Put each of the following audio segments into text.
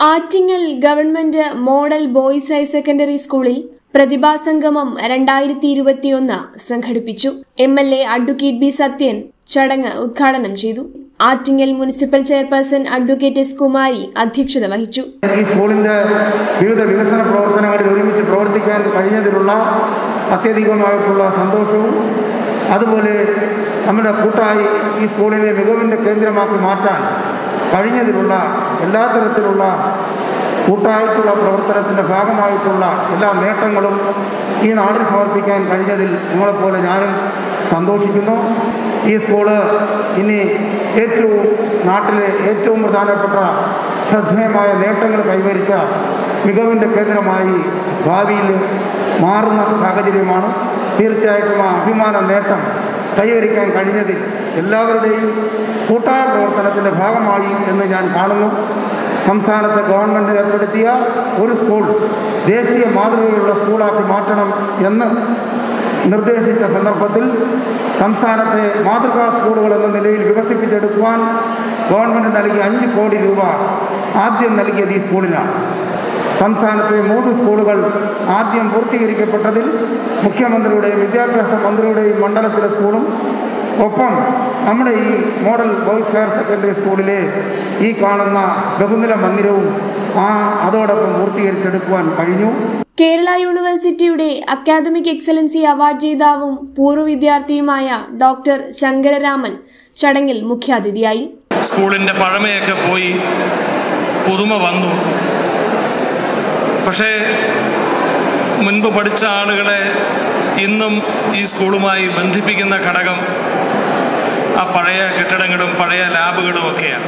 Attingal government model boys higher secondary സ്കൂളിൽ പ്രതിഭാസംഗമം രണ്ടായിരത്തി ഇരുപത്തിയൊന്ന് സംഘടിപ്പിച്ചു M L A advocate B Sathyan ചടങ്ങ് ഉദ്ഘാടനം ചെയ്തു Attingal municipal chairperson advocate S Kumari അധ്യക്ഷത വഹിച്ചു ഈ സ്കൂളിൻ്റെ വിവിധ വികസന പ്രവർത്തനങ്ങളിൽ ഒരുമിച്ച് പ്രവർത്തിക്കാൻ കഴിഞ്ഞതിലുള്ള അത്യധികമായിട്ടുള്ള സന്തോഷവും അതുപോലെ നമ്മുടെ കൂട്ടായി ഈ സ്കൂളിനെ മികവിൻ്റെ കേന്ദ്രമാക്കി മാറ്റാൻ കഴിഞ്ഞതിലുള്ള എല്ലാ തരത്തിലുള്ള കൂട്ടായിട്ടുള്ള പ്രവർത്തനത്തിൻ്റെ ഭാഗമായിട്ടുള്ള എല്ലാ നേട്ടങ്ങളും ഈ നാടിന് സമർപ്പിക്കാൻ കഴിഞ്ഞതിൽ നിങ്ങളെപ്പോലെ ഞാനും സന്തോഷിക്കുന്നു ഈ സ്കൂള് ഇനി ഏറ്റവും നാട്ടിലെ ഏറ്റവും പ്രധാനപ്പെട്ട ശ്രദ്ധേയമായ നേട്ടങ്ങൾ കൈവരിച്ച മികവിൻ്റെ കേന്ദ്രമായി ഭാവിയിൽ മാറുന്ന സാഹചര്യമാണ് തീർച്ചയായിട്ടും ആ അഭിമാന നേട്ടം കൈവരിക്കാൻ കഴിഞ്ഞതിൽ എല്ലാവരുടെയും കൂട്ടായ പ്രവർത്തനത്തിൻ്റെ ഭാഗമായി എന്ന് ഞാൻ കാണുന്നു സംസ്ഥാനത്തെ ഗവൺമെൻറ് ഏർപ്പെടുത്തിയ ഒരു സ്കൂൾ ദേശീയ മാതൃകയുള്ള സ്കൂളാക്കി മാറ്റണം എന്ന് നിർദ്ദേശിച്ച സന്ദർഭത്തിൽ സംസ്ഥാനത്തെ മാതൃകാ സ്കൂളുകൾ എന്ന നിലയിൽ വികസിപ്പിച്ചെടുക്കുവാൻ ഗവൺമെൻറ് നൽകിയ അഞ്ച് കോടി രൂപ ആദ്യം നൽകിയത് ഈ സ്കൂളിനാണ് സംസ്ഥാനത്തെ മൂന്ന് സ്കൂളുകൾ ആദ്യം പൂർത്തീകരിക്കപ്പെട്ടതിൽ മുഖ്യമന്ത്രിയുടെയും വിദ്യാഭ്യാസ മന്ത്രിയുടെയും മണ്ഡലത്തിലെ സ്കൂളും ഒപ്പം നമ്മുടെ ഈ മോഡൽ ബോയ്സ് ഹയർ സെക്കൻഡറി സ്കൂളിലെ ഈ കാണുന്ന ബഹുനില മന്ദിരവും ആ അതോടൊപ്പം പൂർത്തീകരിച്ചെടുക്കുവാൻ കഴിഞ്ഞു കേരള യൂണിവേഴ്സിറ്റിയുടെ അക്കാദമിക് എക്സലൻസി അവാർഡ് ജേതാവും പൂർവ്വ വിദ്യാർത്ഥിയുമായ ഡോക്ടർ ശങ്കരരാമൻ ചടങ്ങിൽ മുഖ്യാതിഥിയായി സ്കൂളിൻ്റെ പഴമയൊക്കെ പോയി പുതുമ വന്നു പക്ഷേ മുൻപ് പഠിച്ച ആളുകളെ ഇന്നും ഈ സ്കൂളുമായി ബന്ധിപ്പിക്കുന്ന ഘടകം ആ പഴയ കെട്ടിടങ്ങളും പഴയ ലാബുകളും ഒക്കെയാണ്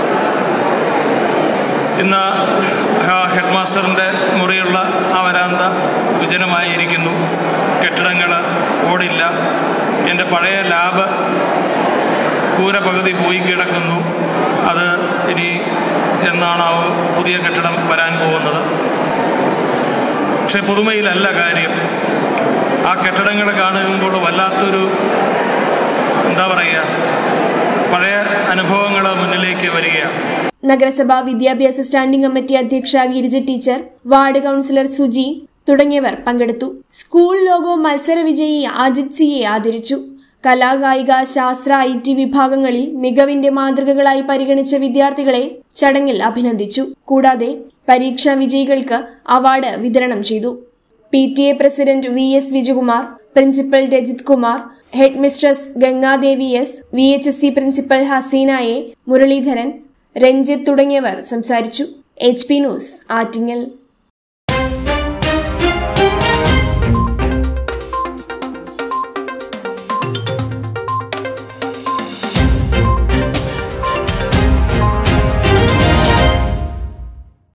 ഇന്ന് ആ ഹെഡ് മാസ്റ്ററിൻ്റെ മുറിയുള്ള ആ വരാന്ത വിജനമായിരിക്കുന്നു കെട്ടിടങ്ങൾ ഓടില്ല എൻ്റെ പഴയ ലാബ് കൂര പകുതി പോയി കിടക്കുന്നു അത് ഇനി എന്നാണ് ആ പുതിയ കെട്ടിടം വരാൻ പോകുന്നത് പക്ഷേ പുതുമയിലല്ല കാര്യം ആ കെട്ടിടങ്ങൾ കാണുമ്പോൾ വല്ലാത്തൊരു എന്താ പറയുക പഴയ അനുഭവങ്ങൾ മുന്നിലേക്ക് വരികയാണ് നഗരസഭാ വിദ്യാഭ്യാസ സ്റ്റാൻഡിംഗ് കമ്മിറ്റി അധ്യക്ഷ Girija teacher ward councillor Suji തുടങ്ങിയവർ പങ്കെടുത്തു സ്കൂൾ ലോഗോ മത്സര വിജയി അജിത് സിയെ ആദരിച്ചു കലാകായിക ശാസ്ത്ര ഐ ടി വിഭാഗങ്ങളിൽ മികവിന്റെ മാതൃകകളായി പരിഗണിച്ച വിദ്യാർത്ഥികളെ ചടങ്ങിൽ അഭിനന്ദിച്ചു കൂടാതെ പരീക്ഷാ വിജയികൾക്ക് അവാർഡ് വിതരണം ചെയ്തു P T A president V S Vijayakumar principal Rajith Kumar head mistress Gangadevi S V H S C principal Haseena A Muraleedharan Ranjith തുടങ്ങിയവർ സംസാരിച്ചു എച്ച് പി ന്യൂസ് ആറ്റിങ്ങൽ